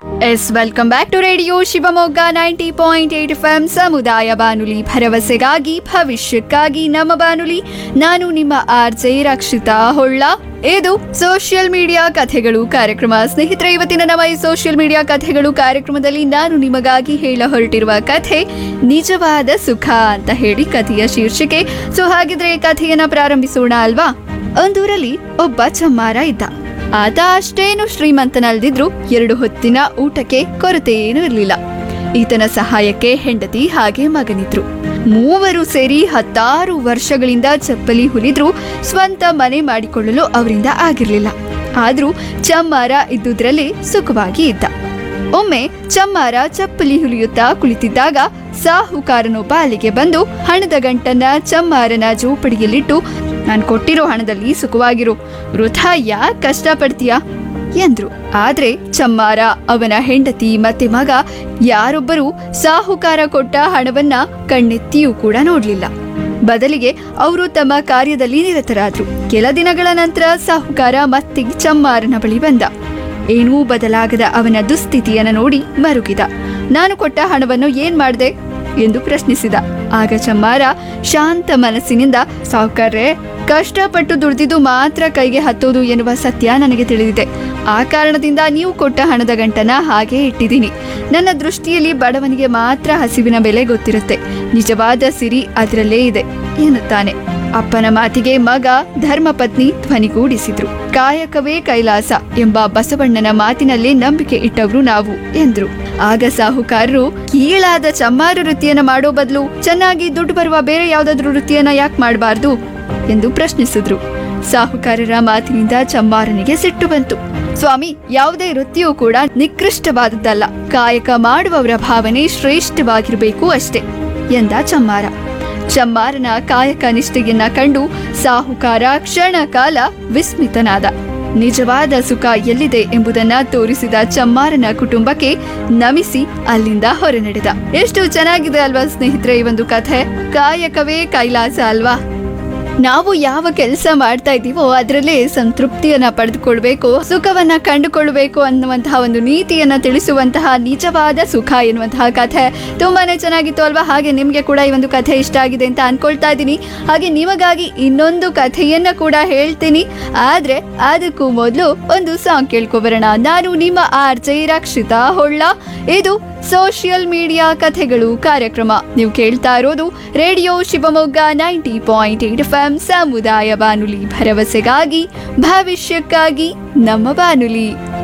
S welcome back to radio Shivamogga ninety point eight F M ಸಮುದಾಯ ಬಾನುಲಿ ಭರವಸೆಗಾಗಿ ಭವಿಷ್ಯಕ್ಕಾಗಿ ನಮ್ಮ ಬಾನುಲಿ ನಾನು ನಿಮ್ಮ ಆರ್ ಜೆ ರಕ್ಷಿತಾ ಹೊಳ್ಳ ಇದು ಸೋಷಿಯಲ್ ಮೀಡಿಯಾ ಕಥೆಗಳು ಕಾರ್ಯಕ್ರಮ ಸ್ನೇಹಿತರೆ ಇವತ್ತಿನ ನಮ್ಮ ಈ ಸೋಷಿಯಲ್ ಮೀಡಿಯಾ ಕಥೆಗಳು ಕಾರ್ಯಕ್ರಮದಲ್ಲಿ ನಾನು ನಿಮಗಾಗಿ ಹೇಳ ಹೊರಟಿರುವ ಕಥೆ ನಿಜವಾದ ಸುಖ ಅಂತ ಹೇಳಿ ಕಥೆಯ ಶೀರ್ಷಿಕೆ ಸೊ ಹಾಗಿದ್ರೆ ಕಥೆಯನ್ನ ಪ್ರಾರಂಭಿಸೋಣ ಅಲ್ವಾ ಒಂದೂರಲ್ಲಿ ಒಬ್ಬ ಚಮ್ಮಾರ ಇದ್ದ ಆತ ಅಷ್ಟೇನು ಶ್ರೀಮಂತನಲ್ದಿದ್ರು ಎರಡು ಹೊತ್ತಿನ ಊಟಕ್ಕೆ ಕೊರತೆ ಏನೂ ಇರಲಿಲ್ಲ ಈತನ ಸಹಾಯಕ್ಕೆ ಹೆಂಡತಿ ಹಾಗೆ ಮಗನಿದ್ರು ಮೂವರು ಸೇರಿ ಹತ್ತಾರು ವರ್ಷಗಳಿಂದ ಚಪ್ಪಲಿ ಹುಲಿದ್ರು ಸ್ವಂತ ಮನೆ ಮಾಡಿಕೊಳ್ಳಲು ಅವರಿಂದ ಆಗಿರ್ಲಿಲ್ಲ ಆದ್ರೂ ಚಮ್ಮಾರ ಇದ್ದುದ್ರಲ್ಲಿ ಸುಖವಾಗಿ ಇದ್ದ ಒಮ್ಮೆ ಚಮ್ಮಾರ ಚಪ್ಪಲಿ ಹುಲಿಯುತ್ತಾ ಕುಳಿತಿದ್ದಾಗ ಸಾಹುಕಾರನೊಬ್ಬ ಅಲ್ಲಿಗೆ ಬಂದು ಹಣದ ಗಂಟನ್ನ ಚಮ್ಮಾರನ ಜೋಪಡಿಯಲ್ಲಿಟ್ಟು ನಾನು ಕೊಟ್ಟಿರೋ ಹಣದಲ್ಲಿ ಸುಖವಾಗಿರು ವೃಥಾ ಯಾಕೆ ಕಷ್ಟಪಡ್ತೀಯಾ ಎಂದ್ರು ಆದ್ರೆ ಚಮ್ಮಾರ ಅವನ ಹೆಂಡತಿ ಮತ್ತೆ ಮಗ ಯಾರೊಬ್ಬರೂ ಸಾಹುಕಾರ ಕೊಟ್ಟ ಹಣವನ್ನ ಕಣ್ಣೆತ್ತಿಯೂ ಕೂಡ ನೋಡ್ಲಿಲ್ಲ ಬದಲಿಗೆ ಅವರು ತಮ್ಮ ಕಾರ್ಯದಲ್ಲಿ ನಿರತರಾದ್ರು ಕೆಲ ದಿನಗಳ ನಂತರ ಸಾಹುಕಾರ ಮತ್ತೆ ಚಮ್ಮಾರನ ಬಳಿ ಬಂದ ಏನೂ ಬದಲಾಗದ ಅವನ ದುಸ್ಥಿತಿಯನ್ನು ನೋಡಿ ಮರುಗಿದ ನಾನು ಕೊಟ್ಟ ಹಣವನ್ನು ಏನ್ ಮಾಡ್ದೆ ಎಂದು ಪ್ರಶ್ನಿಸಿದ ಆಗ ಚಮ್ಮಾರ ಶಾಂತ ಮನಸ್ಸಿನಿಂದ ಸಾಹುಕಾರ್ರೆ ಕಷ್ಟಪಟ್ಟು ದುಡಿದಿದ್ದು ಮಾತ್ರ ಕೈಗೆ ಹತ್ತೋದು ಎನ್ನುವ ಸತ್ಯ ನನಗೆ ತಿಳಿದಿದೆ ಆ ಕಾರಣದಿಂದ ನೀವು ಕೊಟ್ಟ ಹಣದ ಗಂಟನ ಹಾಗೆ ಇಟ್ಟಿದ್ದೀನಿ ನನ್ನ ದೃಷ್ಟಿಯಲ್ಲಿ ಬಡವನಿಗೆ ಮಾತ್ರ ಹಸಿವಿನ ಬೆಲೆ ಗೊತ್ತಿರುತ್ತೆ ನಿಜವಾದ ಸಿರಿ ಅದರಲ್ಲೇ ಇದೆ ಎನ್ನುತ್ತಾನೆ ಅಪ್ಪನ ಮಾತಿಗೆ ಮಗ ಧರ್ಮಪತ್ನಿ ಧ್ವನಿಗೂಡಿಸಿದ್ರು ಕಾಯಕವೇ ಕೈಲಾಸ ಎಂಬ ಬಸವಣ್ಣನ ಮಾತಿನಲ್ಲಿ ನಂಬಿಕೆ ಇಟ್ಟವರು ನಾವು ಎಂದ್ರು ಆಗ ಸಾಹುಕಾರರು ಕೀಳಾದ ಚಮ್ಮಾರು ವೃತ್ತಿಯನ್ನ ಮಾಡೋ ಬದಲು ಚೆನ್ನಾಗಿ ದುಡ್ಡು ಬರುವ ಬೇರೆ ಯಾವ್ದಾದ್ರು ವೃತ್ತಿಯನ್ನ ಯಾಕೆ ಮಾಡಬಾರ್ದು ಎಂದು ಪ್ರಶ್ನಿಸಿದ್ರು ಸಾಹುಕಾರರ ಮಾತಿನಿಂದ ಚಮ್ಮಾರನಿಗೆ ಸಿಟ್ಟು ಬಂತು ಸ್ವಾಮಿ ಯಾವುದೇ ವೃತ್ತಿಯೂ ಕೂಡ ನಿಕೃಷ್ಟವಾದದ್ದಲ್ಲ ಕಾಯಕ ಮಾಡುವವರ ಭಾವನೆ ಶ್ರೇಷ್ಠವಾಗಿರಬೇಕು ಅಷ್ಟೇ ಎಂದ ಚಮ್ಮಾರ ಚಮ್ಮಾರನ ಕಾಯಕ ನಿಷ್ಠೆಯನ್ನ ಕಂಡು ಸಾಹುಕಾರ ಕ್ಷಣ ಕಾಲ ವಿಸ್ಮಿತನಾದ ನಿಜವಾದ ಸುಖ ಎಲ್ಲಿದೆ ಎಂಬುದನ್ನ ತೋರಿಸಿದ ಚಮ್ಮಾರನ ಕುಟುಂಬಕ್ಕೆ ನಮಿಸಿ ಅಲ್ಲಿಂದ ಹೊರ ನಡೆದ ಎಷ್ಟು ಚೆನ್ನಾಗಿದೆ ಅಲ್ವಾ ಸ್ನೇಹಿತರೆ ಈ ಒಂದು ಕಥೆ ಕಾಯಕವೇ ಕೈಲಾಸ ಅಲ್ವಾ ನಾವು ಯಾವ ಕೆಲಸ ಮಾಡ್ತಾ ಇದ್ದೀವೋ ಅದರಲ್ಲೇ ಸಂತೃಪ್ತಿಯನ್ನ ಪಡೆದುಕೊಳ್ಬೇಕು ಸುಖವನ್ನ ಕಂಡುಕೊಳ್ಬೇಕು ಅನ್ನುವಂತಹ ಒಂದು ನೀತಿಯನ್ನ ತಿಳಿಸುವಂತಹ ನಿಜವಾದ ಸುಖ ಎನ್ನುವಂತಹ ಕಥೆ ತುಂಬಾನೇ ಚೆನ್ನಾಗಿತ್ತು ಅಲ್ವಾ ಹಾಗೆ ನಿಮ್ಗೆ ಕೂಡ ಈ ಒಂದು ಕಥೆ ಇಷ್ಟ ಆಗಿದೆ ಅಂತ ಅನ್ಕೊಳ್ತಾ ಇದ್ದೀನಿ ಹಾಗೆ ನಿಮಗಾಗಿ ಇನ್ನೊಂದು ಕಥೆಯನ್ನ ಕೂಡ ಹೇಳ್ತೀನಿ ಆದ್ರೆ ಅದಕ್ಕೂ ಮೊದಲು ಒಂದು ಸಾಂಗ್ ಕೇಳ್ಕೊಬರೋಣ ನಾನು ನಿಮ್ಮ ಆರ್ ಜೆ ರಕ್ಷಿತಾ ಹೊಳ್ಳ ಇದು ಸೋಷಿಯಲ್ ಮೀಡಿಯಾ ಕಥೆಗಳು ಕಾರ್ಯಕ್ರಮ ನೀವು ಕೇಳ್ತಾ ಇರೋದು radio Shivamogga ninety point eight F M ಸಮುದಾಯ ಬಾನುಲಿ ಭರವಸೆಗಾಗಿ ಭವಿಷ್ಯಕ್ಕಾಗಿ ನಮ್ಮ ಬಾನುಲಿ